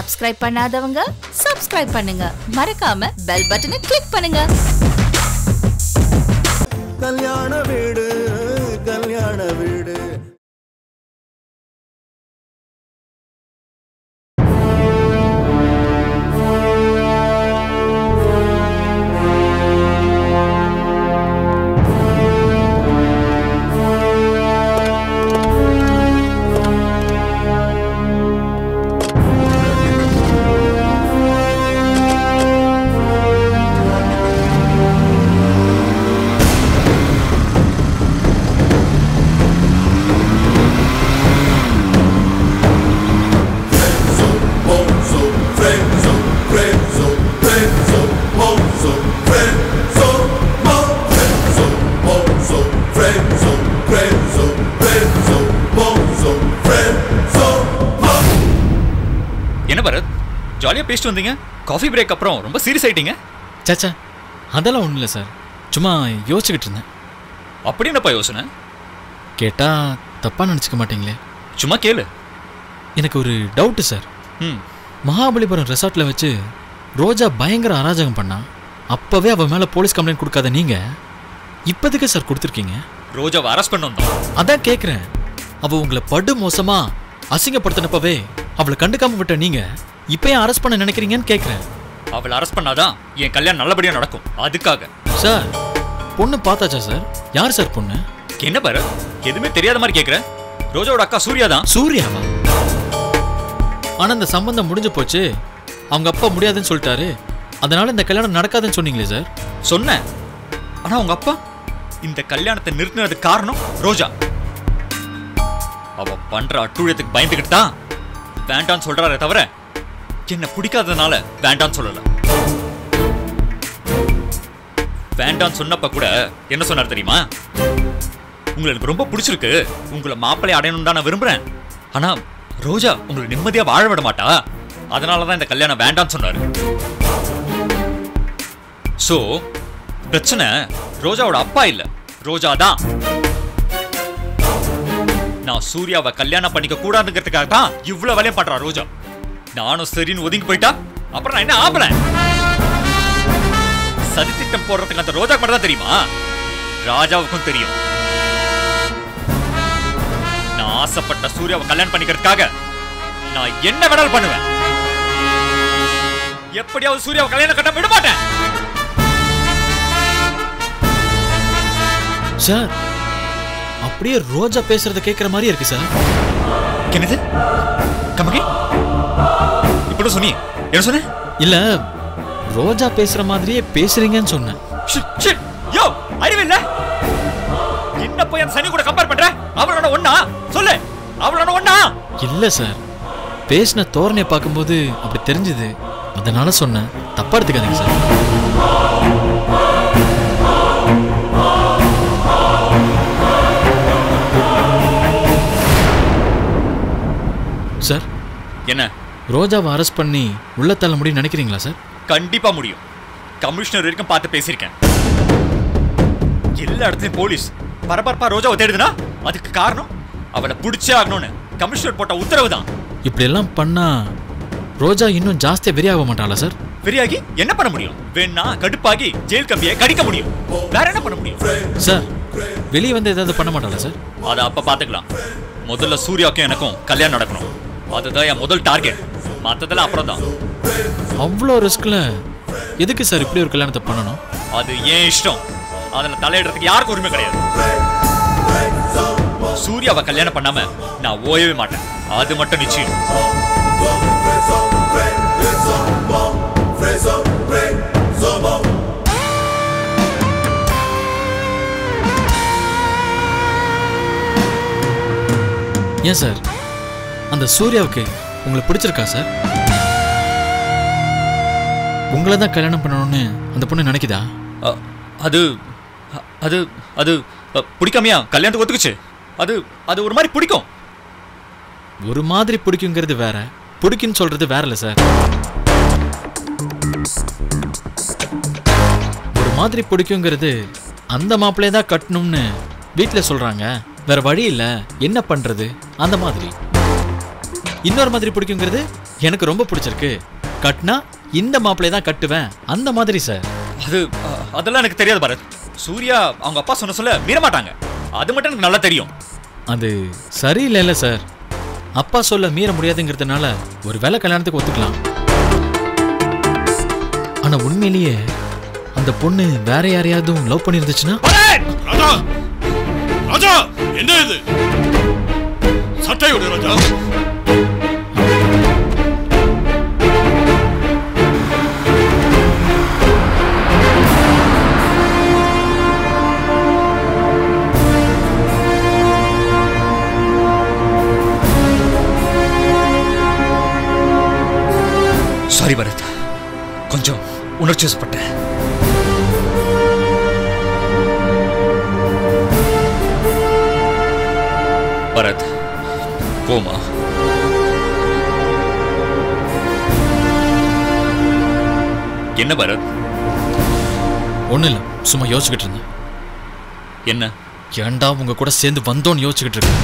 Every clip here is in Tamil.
சப்ஸ்கிரைப் பண்ணாதவங்க சப்ஸ்கிரைப் பண்ணுங்க மறக்காம பெல் பட்டனை கிளிக் பண்ணுங்க கல்யாண வீடு கல்யாண வீடு என்ன பரத் ஜாலியா பேசிட்டு வந்தீங்க காஃபி பிரேக் அப்புறம் ரொம்ப சீரியஸ் ஆயிட்டீங்க சச்சா அதெல்லாம் ஒன்றும் இல்லை சார் சும்மா யோசிச்சுக்கிட்டு இருந்தேன் அப்படி என்னப்பா யோசனை கேட்டால் தப்பாக நினச்சிக்க மாட்டீங்களே சும்மா கேளு எனக்கு ஒரு டவுட்டு சார் ம் மகாபலிபுரம் ரெசார்ட்டில் வச்சு ரோஜா பயங்கர அராஜகம் பண்ணா அப்போவே அவள் மேலே போலீஸ் கம்ப்ளைண்ட் கொடுக்காத நீங்கள் இப்போதைக்கு சார் கொடுத்துருக்கீங்க ரோஜாவை அரெஸ்ட் பண்ண வந்தோம் அதான் கேட்குறேன் அவள் உங்களை படு மோசமா அசிங்கப்படுத்தினப்பவே அவளை கண்டுக்காம விட்ட நீங்கள் இப்போ ஏன் அரெஸ்ட் பண்ண நினைக்கிறீங்கன்னு கேட்குறேன் அவளை அரெஸ்ட் பண்ணாதான் என் கல்யாணம் நல்லபடியா நடக்கும் அதுக்காக சார் பொண்ணு பார்த்தாச்சா சார் யார் சார் பொண்ணு என்ன பரத் எதுவுமே தெரியாத மாதிரி கேக்குற ரோஜாவோட அக்கா சூர்யா தான் சூர்யாவா ஆனா இந்த சம்பந்தம் முடிஞ்சு போச்சு அவங்க அப்பா முடியாதுன்னு சொல்லிட்டாரு அதனால இந்த கல்யாணம் நடக்காதுன்னு சொன்னீங்களே சார் சொன்னேன் ஆனா உங்க அப்பா இந்த கல்யாணத்தை நிறுத்தினதுக்கு காரணம் ரோஜா அவ பண்ற அட்டூழியத்துக்கு பயந்துகிட்டு தான் வேண்டான்னு சொல்றாரே தவிர என்ன பிடிக்காததுனால வேண்டான்னு சொல்லல வேண்டான்னு சொன்னப்ப கூட என்ன சொன்னார் தெரியுமா உங்களை எனக்கு ரொம்ப பிடிச்சிருக்கு உங்களை மாப்பிள்ளை அடையணும் தான் நான் விரும்புறேன் ஆனா ரோஜா உங்களை நிம்மதியா வாழ விட மாட்டா அதனால தான் இந்த கல்யாணம் வேண்டான்னு சொன்னாரு சோ பிரச்சனை ரோஜாவோட அப்பா இல்ல ரோஜா தான் நான் சூர்யாவை கல்யாணம் பண்ணிக்க கூடாதுங்கிறதுக்காக தான் இவ்வளவு வேலையும் பண்றா ரோஜா நானும் சரின்னு ஒதுங்கி போயிட்டா அப்புறம் நான் என்ன ஆம்பளை சதித்திட்டம் போடுறதுக்கு அந்த ரோஜாக்கு மட்டும் தான் தெரியுமா ராஜாவுக்கும் தெரியும் நான் ஆசைப்பட்ட சூர்யாவை கல்யாணம் பண்ணிக்கிறதுக்காக நான் என்ன வேணாலும் பண்ணுவேன் எப்படியாவது சூர்யாவை கல்யாணம் கட்ட விட மாட்டேன் சார் அப்படியே ரோஜா பேசுறத கேட்குற மாதிரி இருக்கு சார் என்னது கமகி இப்படி சொன்னி என்ன சொன்ன இல்ல ரோஜா பேசுற மாதிரியே பேசுறீங்கன்னு சொன்னேன் ஷிட், ஷிட். யோ அறிவு இல்ல என்ன போய் அந்த சனி கூட கம்பேர் பண்ற அவளோட ஒண்ணா சொல்லு அவளோட ஒண்ணா இல்ல சார் பேசின தோரணையை பார்க்கும்போது அப்படி தெரிஞ்சது அதனால சொன்னேன் தப்பா எடுத்துக்காதீங்க சார் சார் என்ன ரோஜாவை அரெஸ்ட் பண்ணி உள்ள தள்ள முடியும்னு நினைக்கிறீங்களா சார் கண்டிப்பா முடியும் கமிஷனர் வரைக்கும் பார்த்து பேசியிருக்கேன் எல்லா இடத்துலயும் போலீஸ் பரபரப்பா ரோஜாவை தேடுதுன்னா அதுக்கு காரணம் அவளை பிடிச்சே ஆகணும்னு கமிஷனர் போட்ட உத்தரவு தான் இப்படி எல்லாம் பண்ணா ரோஜா இன்னும் ஜாஸ்தியா வெறியாக மாட்டாளா சார் வெறியாகி என்ன பண்ண முடியும் வேணா கடுப்பாகி ஜெயில் கம்பியை கடிக்க முடியும் வேற என்ன பண்ண முடியும் சார் வெளியே வந்து ஏதாவது பண்ண மாட்டாளா சார் அதை அப்ப பாத்துக்கலாம் முதல்ல சூர்யாவுக்கும் எனக்கும் கல்யாணம் நடக்கணும் அதுதான் என் முதல் டார்கெட் மத்ததெல்லாம் அப்புறம் தான் அவ்வளோ ரிஸ்க்ல எதுக்கு சார் இப்படி ஒரு கல்யாணத்தை பண்ணணும் அது ஏன் இஷ்டம் அதுல தலையிடுறதுக்கு யாருக்கும் உரிமை கிடையாது சூர்யாவை கல்யாணம் பண்ணாம நான் ஓயவே மாட்டேன் அது மட்டும் நிச்சயம் ஏன் சார் அந்த சூர்யாவுக்கு உங்களை பிடிச்சிருக்கா சார் உங்களை தான் கல்யாணம் பண்ணணும்னு அந்த பொண்ணு நினைக்குதா அ, அது அ- அது அது அ, பிடிக்காமையா கல்யாணத்துக்கு ஒத்துக்குச்சு அது அது ஒரு மாதிரி பிடிக்கும் ஒரு மாதிரி பிடிக்குங்கிறது வேற பிடிக்குன்னு சொல்றது வேறல சார் ஒரு மாதிரி பிடிக்குங்கிறது அந்த மாப்பிள்ளைய தான் கட்டணும்னு வீட்டில் சொல்றாங்க வேற வழி இல்லை என்ன பண்றது அந்த மாதிரி இன்னொரு மாதிரி பிடிக்குங்கிறது எனக்கு ரொம்ப பிடிச்சிருக்கு கட்டினா இந்த மாப்பிள்ளைய தான் கட்டுவேன் அந்த மாதிரி சார் அது அஹ், அதெல்லாம் எனக்கு தெரியாது பாரத் சூர்யா அவங்க அப்பா சொன்ன சொல்ல மீற மாட்டாங்க அது மட்டும் எனக்கு நல்லா தெரியும் அது சரியில்லைல்ல சார் அப்பா சொல்ல மீற முடியாதுங்கிறதுனால ஒரு வேலை கல்யாணத்துக்கு ஒத்துக்கலாம் ஆனா உண்மையிலேயே அந்த பொண்ணு வேற யாரையாவது லவ் பண்ணியிருந்துச்சுன்னா ராஜா ராஜா என்ன இது சட்டை விடு ராஜா சாரி பரத் கொஞ்சம் உணர்ச்சி வசப்பட்டேன் பரத் போமா என்ன பரத் ஒன்றும் இல்லை சும்மா யோசிச்சுக்கிட்டு இருந்தேன் என்ன ஏன்டா உங்க கூட சேர்ந்து வந்தோன்னு யோசிச்சுக்கிட்டு இருக்கேன்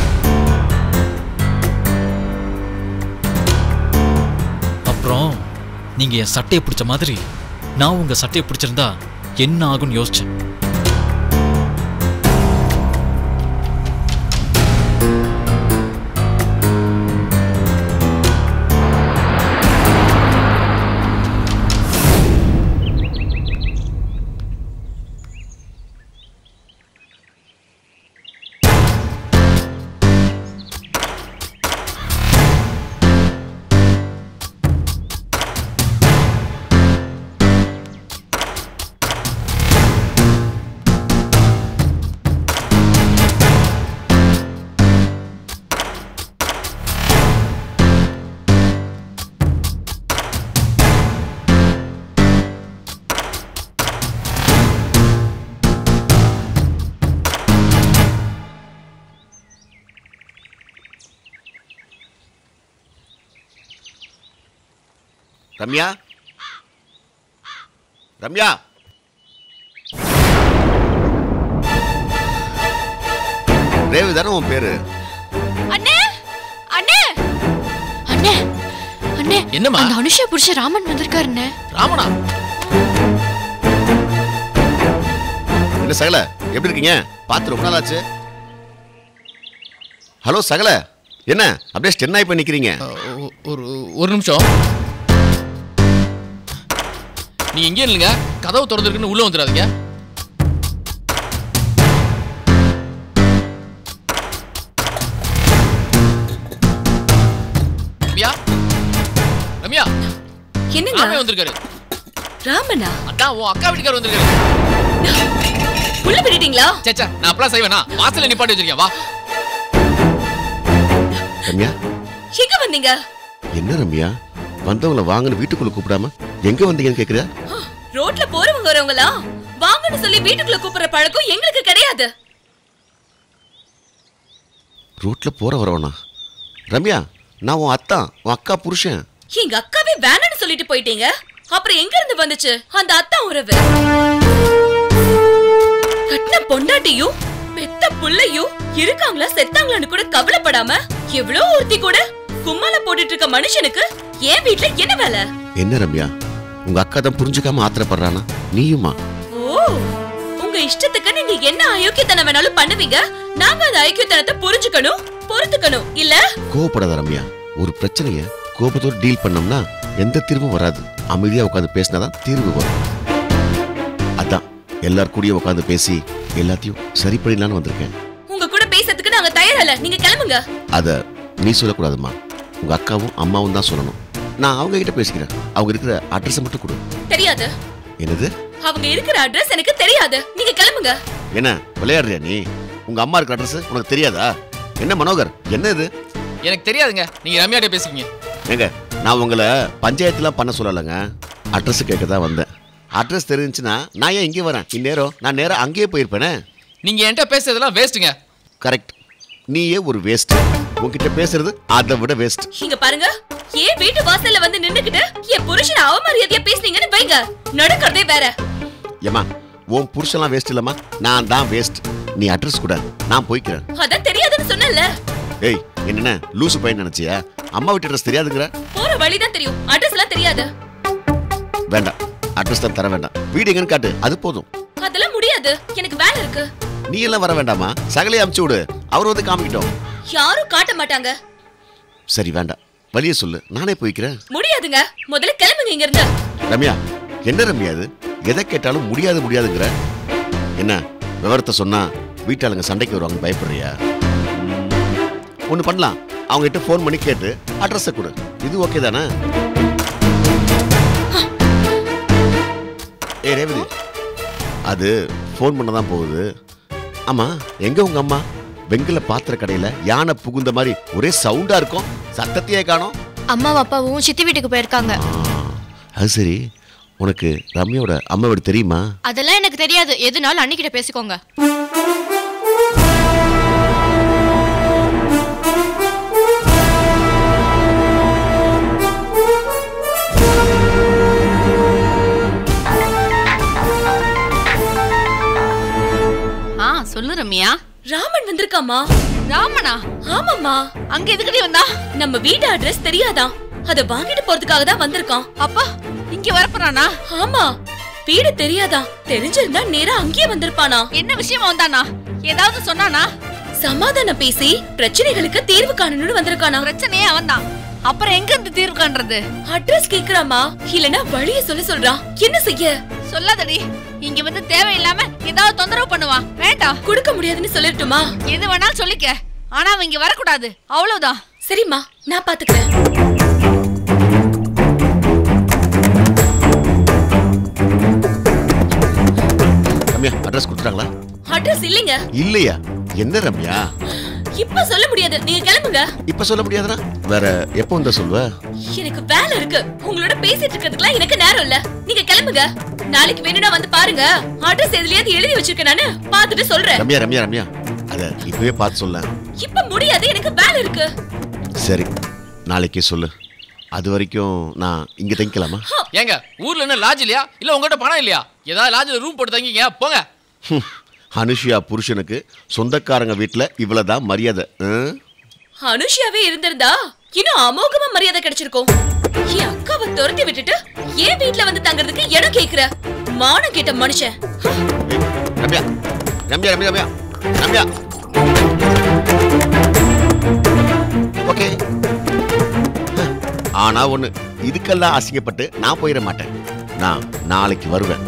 அப்புறம் நீங்க என் சட்டையை பிடிச்ச மாதிரி நான் உங்க சட்டையை பிடிச்சிருந்தா என்ன ஆகும்னு யோசிச்சேன் ரம்யா ரம்யா ரேவு தானே உன் பேரு அண்ணே அண்ணே அண்ணே அண்ணே என்னம்மா? அந்த அனுஷா புருஷ ராமன் வந்திருக்காருண்ணே ராமனா என்ன சகல எப்படி இருக்கீங்க பார்த்து ரொம்ப நாள் ஆச்சு ஹலோ சகல என்ன அப்படியே ஸ்டென் ஆகி போய் நிக்கிறீங்க ஒ- ஒரு ஒரு நிமிஷம் நீ எங்கே இல்லைங்க கதவு திறந்துருக்குன்னு உள்ள வந்துடாதீங்க ரம்யா ரம்யா என்னங்க ராமே வந்திருக்காரு ராமனா அதான் உன் அக்கா வீட்டுக்காரர் வந்திருக்காரு உள்ள விட்டுட்டீங்களா சேச்சா நான் அப்பலாம் செய்வேனா வாசல்ல நிப்பாட்டி வச்சிருக்கேன் வா ரம்யா எங்க வந்தீங்க என்ன ரம்யா வந்தவங்கள வாங்கன்னு வீட்டுக்குள்ள கூப்பிடாம எங்க வந்தீங்கன்னு கேக்குற ரோட்ல போறவங்க வரவங்களா வாங்கன்னு சொல்லி வீட்டுக்குள்ள கூப்பிடுற பழக்கம் எங்களுக்கு கிடையாது ரோட்ல போற வரவனா ரம்யா நான் உன் அத்தான் உன் அக்கா புருஷன் எங்க அக்காவே வேணாம்னு சொல்லிட்டு போயிட்டீங்க அப்புறம் எங்க இருந்து வந்துச்சு அந்த அத்தா உறவு கட்டின பொண்டாட்டியும் பெத்த புள்ளையும் இருக்காங்களா செத்தாங்களான்னு கூட கவலைப்படாம எவ்வளோ ஒருத்தி கூட கும்மால போட்டுட்டு இருக்க மனுஷனுக்கு என் வீட்ல என்ன வேலை என்ன ரம்யா உங்க அக்கா தான் புரிஞ்சுக்காம ஆத்திரப்படுறானா நீயுமா ஓ உங்க இஷ்டத்துக்கு நீங்க என்ன அயோக்கியத்தனம் வேணாலும் பண்ணுவீங்க நாங்க அந்த அயோக்கியத்தனத்தை புரிஞ்சுக்கணும் பொறுத்துக்கணும் இல்ல கோவப்படாத ரம்யா ஒரு பிரச்சனைய கோபத்தோட டீல் பண்ணோம்னா எந்த தீர்வும் வராது அமைதியா உட்காந்து பேசினாதான் தீர்வு வரும் அதான் எல்லார் கூடயும் உட்காந்து பேசி எல்லாத்தையும் சரி பண்ணிடலான்னு வந்திருக்கேன் உங்க கூட பேசுறதுக்கு நாங்க தயாரில்ல நீங்க கிளம்புங்க அத நீ சொல்லக்கூடாதும்மா உங்க அக்காவும் அம்மாவும் தான் சொல்லணும் நான் அவங்க கிட்ட பேசிக்கிறேன் அவங்க இருக்கிற அட்ரஸ் மட்டும் கொடு தெரியாது என்னது அவங்க இருக்கிற அட்ரஸ் எனக்கு தெரியாது நீங்க கிளம்புங்க என்ன விளையாடுறியா நீ உங்க அம்மா இருக்கிற அட்ரஸ் உனக்கு தெரியாதா என்ன மனோகர் என்ன இது எனக்கு தெரியாதுங்க நீங்க ரம்யாட்ட பேசிக்கிங்க ஏங்க நான் உங்களை பஞ்சாயத்துலாம் பண்ண சொல்லலைங்க அட்ரஸ் கேட்க தான் வந்தேன் அட்ரஸ் தெரிஞ்சுன்னா நான் ஏன் இங்கே வரேன் இந்நேரம் நான் நேரா அங்கேயே போயிருப்பேனே நீங்க என்கிட்ட பேசுறதெல்லாம் வேஸ்ட்டுங்க கரெக்ட் நீயே ஒரு வேஸ்ட் உன்கிட்ட பேசுறது அதை விட வேஸ்ட் இங்க பாருங்க ஏன் வீட்டு வாசல்ல வந்து நின்னுக்கிட்டு என் புருஷனை அவமரியாதையா பேசுனீங்கன்னு வைங்க நடக்கிறதே வேற ஏமா உன் புருஷன்லாம் வேஸ்ட் இல்லம்மா நான் தான் வேஸ்ட் நீ அட்ரஸ் கூட நான் போய்க்கிறேன் அதான் தெரியாதுன்னு சொன்னல ஏய் என்னென்ன லூசு பையன் நினைச்சியா அம்மா வீட்டு அட்ரஸ் தெரியாதுங்கிற போற வழிதான் தெரியும் அட்ரஸ் எல்லாம் தெரியாது வேண்டாம் அட்ரஸ் தான் தர வேண்டாம் வீடு எங்கன்னு காட்டு அது போதும் அதெல்லாம் முடியாது எனக்கு வேலை இருக்கு நீ எல்லாம் வர வேண்டாமா சகலையை அமுச்சு விடு அவர் வந்து காமிக்கிட்டோம் யாரும் காட்ட மாட்டாங்க சரி வேண்டாம் வழிய சொல்லு நானே போய்க்கிறேன் முடியாதுங்க முதல்ல கிளம்புங்க இங்க இருந்து ரம்யா என்ன ரம்யா அது எதை கேட்டாலும் முடியாது முடியாதுங்கிற என்ன விவரத்தை சொன்னா வீட்டாளுங்க சண்டைக்கு வருவாங்க பயப்படுறியா ஒன்று பண்ணலாம் அவங்க கிட்ட ஃபோன் பண்ணி கேட்டு அட்ரஸை கொடு இது ஓகே தானே ஏ ரேவதி அது ஃபோன் பண்ண தான் போகுது ஆமா எங்க உங்க அம்மா வெங்கல பாத்திர கடையில யானை புகுந்த மாதிரி ஒரே சவுண்டா இருக்கும் சத்தத்தையே காணோம் அம்மாவும் அப்பாவும் சித்தி வீட்டுக்கு போயிருக்காங்க ஆ, அது சரி உனக்கு ரம்யாவோட அம்மா வீடு தெரியுமா அதெல்லாம் எனக்கு தெரியாது எதுனாலும் அன்னிக்கிட்ட பேசிக்கோங்க ஆ சொல்லு ரம்யா ராமன் வந்திருக்காமா ராமனா ஆமாம்மா அங்க எதுக்குடி வந்தா நம்ம வீட்டு அட்ரஸ் தெரியாதா அத வாங்கிட்டு போறதுக்காக தான் வந்திருக்கான் அப்பா இங்க வரப்போறானா ஆமா வீடு தெரியாதா தெரிஞ்சிருந்தா நேரா அங்கேயே வந்திருப்பானா என்ன விஷயமா வந்தானா ஏதாவது சொன்னானா சமாதானம் பேசி பிரச்சனைகளுக்கு தீர்வு காணணும்னு வந்திருக்கானா பிரச்சனையே அவன்தான் அப்புறம் எங்க இருந்து தீர்வு காண்றது அட்ரஸ் கேக்குறாமா இல்லனா வழிய சொல்ல சொல்றான் என்ன செய்ய சொல்லாதடி இங்க வந்து தேவையில்லாம ஏதாவது தொந்தரவு பண்ணுவான் வேண்டாம் கொடுக்க முடியாதுன்னு சொல்லிட்டுமா எது வேணாலும் சொல்லிக்க ஆனா அவன் இங்க வரக்கூடாது அவ்வளவுதான் சரிம்மா நான் பாத்துக்கிறேன் ரம்யா அட்ரஸ் கொடுத்துட்டாங்களா அட்ரஸ் இல்லைங்க இல்லையா என்ன ரம்யா இப்ப சொல்ல முடியாது நீங்க கிளம்புங்க இப்ப சொல்ல முடியாதுனா வேற எப்போ வந்தா சொல்வ எனக்கு வேலை இருக்கு உங்களோட பேசிட்டு இருக்கிறதுக்குலாம் எனக்கு நேரம் இல்ல நீங்க கிளம்புங்க நாளைக்கு வேணும்னா வந்து பாருங்க அட்ரஸ் எதுலயாவது எழுதி வச்சிருக்கேன் நானு பாத்துட்டு சொல்றேன் ரம்யா ரம்யா ரம்யா அத இப்பவே பார்த்து சொல்ல இப்ப முடியாது எனக்கு வேலை இருக்கு சரி நாளைக்கே சொல்லு அது வரைக்கும் நான் இங்க தங்கிக்கலாமா ஏங்க ஊர்ல என்ன லாட்ஜ் இல்லையா இல்ல உங்ககிட்ட பணம் இல்லையா ஏதாவது லாட்ஜ்ல ரூம் போட்டு தங்கிங்க போங்க ஹம், அனுஷியா புருஷனுக்கு சொந்தக்காரங்க வீட்டுல இவ்வளவுதான் மரியாதை ம்? அனுஷியாவே இருந்திருந்தா இன்னும் அமோகமா மரியாதை கிடைச்சிருக்கும் என் அக்காவை துரத்தி விட்டுட்டு ஏன் வீட்ல வந்து தங்கறதுக்கு இடம் கேக்குற மானம் கேட்ட மனுஷன் ஏய், ரம்யா ரம்யா ரம்யா ரம்யா ரம்யா ஓகே ஆனா ஒண்ணு இதுக்கெல்லாம் அசிங்கப்பட்டு நான் போயிட மாட்டேன் நான் நாளைக்கு வருவேன்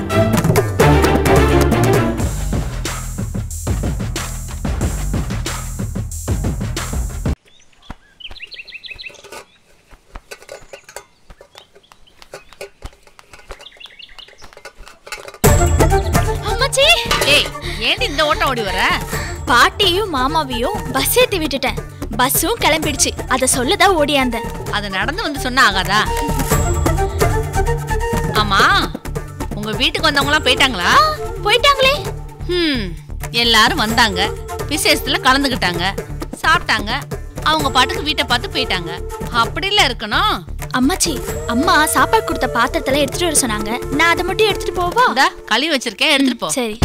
அம்மாச்சி ஏய் ஏன்டி இந்த ஓட்டம் ஓடி வர பாட்டியும் மாமாவையும் பஸ் ஏத்தி விட்டுட்டேன் பஸ்ஸும் கிளம்பிடுச்சு அத சொல்லதான் ஓடியாந்தேன் அது நடந்து வந்து சொன்னா ஆகாதா ஆமா உங்க வீட்டுக்கு வந்தவங்களாம் போயிட்டாங்களா போயிட்டாங்களே ம் எல்லாரும் வந்தாங்க விசேஷத்துல கலந்துக்கிட்டாங்க சாப்பிட்டாங்க அவங்க பாட்டுக்கு வீட்டை பார்த்து போயிட்டாங்க அப்படில இருக்கணும் அம்மாச்சி அம்மா சாப்பாடு கொடுத்த பாத்திரத்தெல்லாம் எடுத்துட்டு வர சொன்னாங்க நான் அதை மட்டும் எடுத்துட்டு போவா இந்தா களி வச்சிருக்கேன் எடுத்துட்டு போ சரி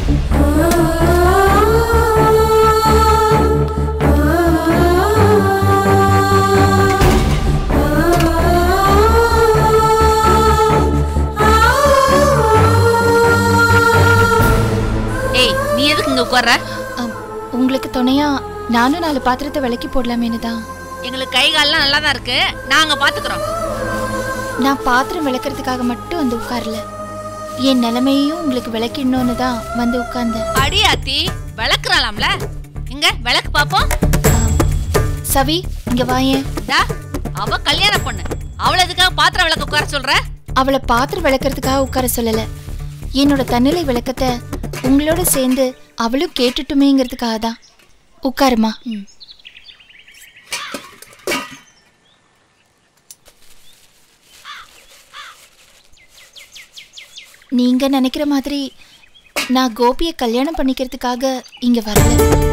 ஏய் நீ எதுக்கு இங்க உட்கார்ற உங்களுக்கு துணையா நானும் நாலு பாத்திரத்தை விளக்கி போடலாமேனு தான் எங்களுக்கு கை கால்லாம் நல்லா தான் இருக்கு நாங்க பாத்துக்கிறோம் நான் பாத்திரம் விளக்குறதுக்காக மட்டும் வந்து உட்காரல என் நிலைமையையும் உங்களுக்கு விளக்கிடணும்னு தான் வந்து உட்கார்ந்தேன் அடியாத்தி விளக்குறாளாம்ல இங்க விளக்கு பாப்போம் சவி இங்க வாயேன் டா அவ கல்யாண பொண்ணு அவள எதுக்காக பாத்திரம் விளக்க உட்கார சொல்ற அவளை பாத்திரம் விளக்குறதுக்காக உட்கார சொல்லல என்னோட தன்னிலை விளக்கத்தை உங்களோட சேர்ந்து அவளும் கேட்டுட்டுமேங்கிறதுக்காக தான் உட்காருமா நீங்க நினைக்கிற மாதிரி நான் கோபியை கல்யாணம் பண்ணிக்கிறதுக்காக இங்க வரல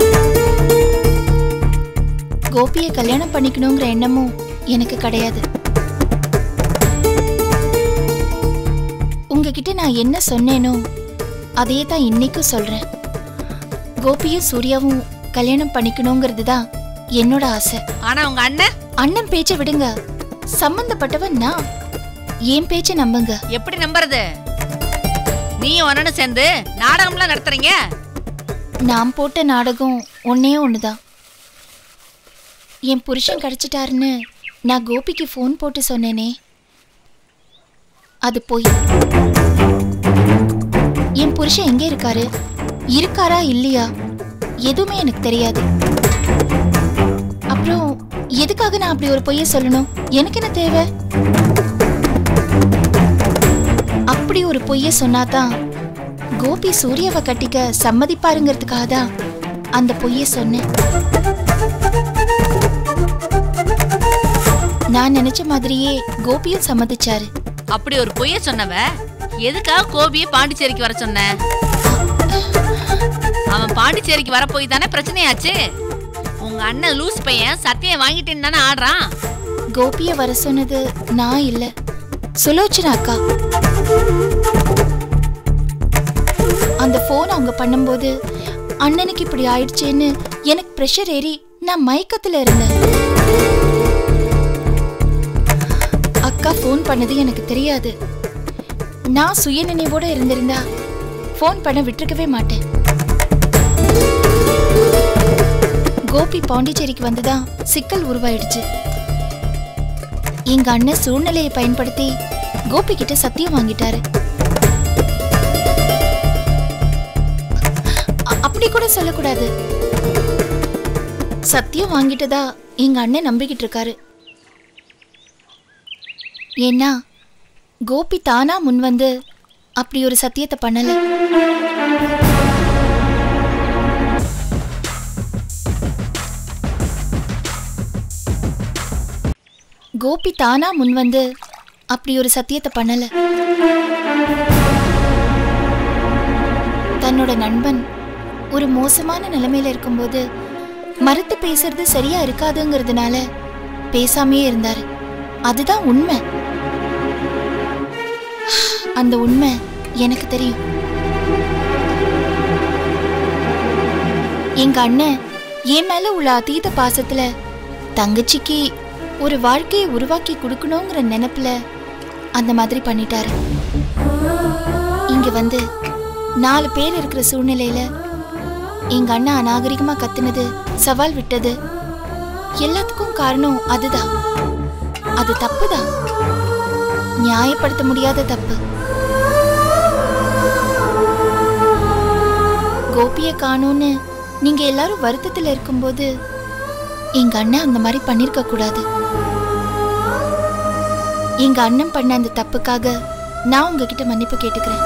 கோபியை கல்யாணம் பண்ணிக்கணுங்கிற எண்ணமும் எனக்கு கிடையாது உங்ககிட்ட நான் என்ன சொன்னேனோ அதையே தான் இன்னைக்கும் சொல்றேன் கோபியும் சூர்யாவும் கல்யாணம் பண்ணிக்கணுங்கிறது தான் என்னோட ஆசை ஆனா உங்க அண்ணன் அண்ணன் பேச்சை விடுங்க சம்பந்தப்பட்டவன் நான் என் பேச்ச நம்புங்க எப்படி நம்புறது நீயும் அண்ணனும் சேர்ந்து நாடகம்லாம் நடத்துறீங்க நான் போட்ட நாடகம் ஒன்னே ஒண்ணுதான் என் புருஷன் கிடைச்சிட்டாருன்னு நான் கோபிக்கு ஃபோன் போட்டு சொன்னேனே அது போய் என் புருஷன் எங்க இருக்காரு இருக்காரா இல்லையா எதுவுமே எனக்கு தெரியாது அப்புறம் எதுக்காக நான் அப்படி ஒரு பொய்ய சொல்லணும் எனக்கு என்ன தேவை அப்படி ஒரு பொய்ய சொன்னாதான் கோபி சூர்யாவை கட்டிக்க சம்மதிப்பாருங்கிறதுக்காக தான் அந்த பொய்ய சொன்னேன் நான் நினைச்ச மாதிரியே கோபியும் சம்மதிச்சாரு அப்படி ஒரு பொய்ய சொன்னவ எதுக்காக கோபியை பாண்டிச்சேரிக்கு வர சொன்ன அவன் பாண்டிச்சேரிக்கு வர போய் தானே பிரச்சனையாச்சு உங்க அண்ணன் லூஸ் பையன் சத்தியம் வாங்கிட்டேன்னு தானே ஆடுறான் கோபிய வர சொன்னது நான் இல்ல சுலோச்சனா அக்கா அந்த போன் அவங்க பண்ணும்போது அண்ணனுக்கு இப்படி ஆயிடுச்சேன்னு எனக்கு ப்ரெஷர் ஏறி நான் மயக்கத்துல இருந்தேன் அக்கா ஃபோன் பண்ணது எனக்கு தெரியாது நான் சுயநினைவோட இருந்திருந்தா ஃபோன் பண்ண விட்டுருக்கவே மாட்டேன் கோபி பாண்டிச்சேரிக்கு வந்துதான் சிக்கல் உருவாயிடுச்சு எங்க அண்ணன் சூழ்நிலையை பயன்படுத்தி கோபி கிட்ட சத்தியம் வாங்கிட்டாரு அ- அப்படி கூட சொல்லக்கூடாது சத்தியம் வாங்கிட்டதா எங்க அண்ணன் நம்பிக்கிட்டு இருக்காரு ஏன்னா கோபி தானா முன் வந்து அப்படி ஒரு சத்தியத்தை பண்ணல கோபி தானா முன் வந்து அப்படி ஒரு சத்தியத்தை பண்ணல தன்னோட நண்பன் ஒரு மோசமான நிலைமையில இருக்கும்போது மறுத்து பேசுறது சரியா இருக்காதுங்கிறதுனால பேசாமையே இருந்தாரு அதுதான் உண்மை அந்த உண்மை எனக்கு தெரியும் எங்க அண்ணன் என் மேல உள்ள அதீத பாசத்துல தங்கச்சிக்கு ஒரு வாழ்க்கையை உருவாக்கி கொடுக்கணுங்கிற நினைப்புல அந்த மாதிரி பண்ணிட்டாரு இங்க வந்து நாலு பேர் இருக்கிற சூழ்நிலையில எங்க அண்ணன் அநாகரிகமா கத்துனது சவால் விட்டது எல்லாத்துக்கும் காரணம் அதுதான் அது தப்புதான் நியாயப்படுத்த முடியாத தப்பு கோபிய காணோன்னு நீங்க எல்லாரும் வருத்தத்துல இருக்கும்போது எங்க அண்ணன் அந்த மாதிரி பண்ணிருக்க கூடாது எங்க அண்ணன் பண்ண அந்த தப்புக்காக நான் உங்ககிட்ட மன்னிப்பு கேட்டுக்கிறேன்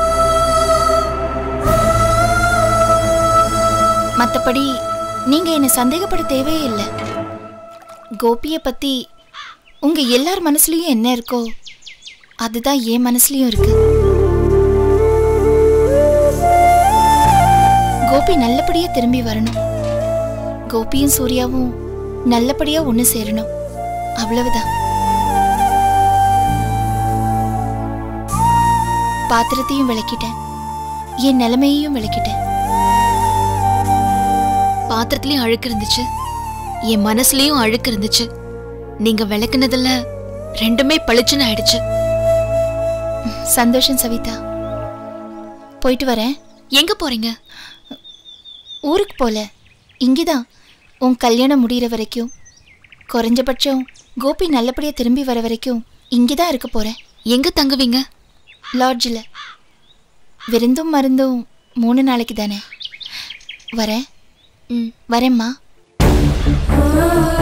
மத்தபடி நீங்க என்ன சந்தேகப்பட தேவையே இல்லை கோபிய பத்தி உங்க எல்லார் மனசுலயும் என்ன இருக்கோ அதுதான் என் மனசுலயும் இருக்கு கோபி நல்லபடியா திரும்பி வரணும் கோபியும் சூர்யாவும் நல்லபடியா ஒண்ணு சேரணும் அவ்வளவுதான் பாத்திரத்தையும் விளக்கிட்டேன் என் நிலைமையையும் விளக்கிட்டேன் பாத்திரத்துலயும் அழுக்கு இருந்துச்சு என் மனசுலயும் அழுக்கு இருந்துச்சு நீங்க விளக்குனதுல ரெண்டுமே பளிச்சுன்னு ஆயிடுச்சு சந்தோஷம் சவிதா போயிட்டு வரேன் எங்க போறீங்க ஊருக்கு போல இங்கதான் உன் கல்யாணம் முடியிற வரைக்கும் குறைஞ்சபட்சம் கோபி நல்லபடியா திரும்பி வர வரைக்கும் இங்கதான் இருக்க போறேன் எங்க தங்குவீங்க லாட்ஜில் விருந்தும் மருந்தும் மூணு நாளைக்கு தானே வரேன் ம் வரேம்மா